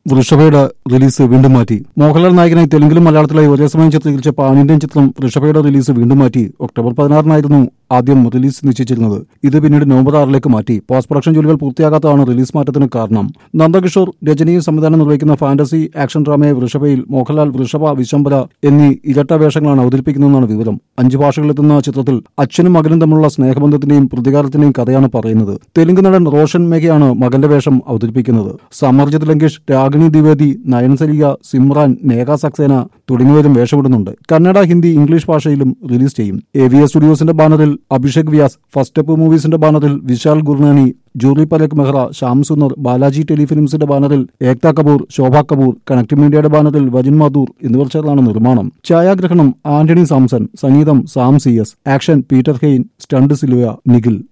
വൃഷഭയുടെ release വീണ്ടും മാറ്റി മോഹൻലാൽ നായകനായി തെലുങ്കിലും മലയാളത്തിലായി ഒരേ സമയം ചിത്രീകരിച്ച പാൻ ഇന്ത്യൻ ചിത്രം വൃഷഭയുടെ റിലീസ് വീണ്ടും മാറ്റി ഒക്ടോബർ പതിനാറിനായിരുന്നു ആദ്യം റിലീസ് നിശ്ചയിച്ചിരുന്നത് ഇത് പിന്നീട് നവംബർ ആറിലേക്ക് മാറ്റി പോസ്റ്റ് പ്രൊഡക്ഷൻ ജോലികൾ പൂർത്തിയാകാത്തതാണ് റിലീസ് മാറ്റത്തിന് കാരണം നന്ദകിഷോർ രജനിയും സംവിധാനം നിർവഹിക്കുന്ന ഫാന്റസി ആക്ഷൻ ഡ്രാമയെ വൃഷഭയിൽ മോഹൻലാൽ വൃഷഭ വിശംബര എന്നീ ഇരട്ട വേഷങ്ങളാണ് അവതരിപ്പിക്കുന്നതെന്നാണ് വിവരം അഞ്ച് ഭാഷകളിലെത്തുന്ന ചിത്രത്തിൽ അച്ഛനും മകനും തമ്മിലുള്ള സ്നേഹബന്ധത്തിന്റെയും പ്രതികാരത്തിന്റെയും കഥയാണ് പറയുന്നത് തെലുങ്ക് നടൻ റോഷൻ മേഘയാണ് മകന്റെ വേഷം അവതരിപ്പിക്കുന്നത് സമർജിത് ലങ്കേഷ് രാഗിണി ദ്വിവേദി നയൻസരിക സിമ്രാൻ നേഹ സക്സേന തുടങ്ങിയവരും വേഷമിടുന്നുണ്ട് കന്നഡ ഹിന്ദി ഇംഗ്ലീഷ് ഭാഷയിലും റിലീസ് ചെയ്യും എ വി എസ് സ്റ്റുഡിയോസിന്റെ ബാനറിൽ അഭിഷേക് വ്യാസ് ഫസ്റ്റ് സ്റ്റെപ്പ് മൂവീസിന്റെ ബാനറിൽ വിശാൽ ഗുർനാനി ജൂറി പലക് മെഹ്റ ശ്യാം സുന്ദർ ബാലാജി ടെലിഫിലിംസിന്റെ ബാനറിൽ ഏക്ത കപൂർ ശോഭ കപൂർ കണക്ട് മീഡിയയുടെ ബാനറിൽ വജിൻ മാധൂർ എന്നിവർ ചേർന്നാണ് നിർമ്മാണം ഛായാഗ്രഹണം ആന്റണി സാംസൺ സംഗീതം Sam C S action Peter Hein stunt Silva Nikhil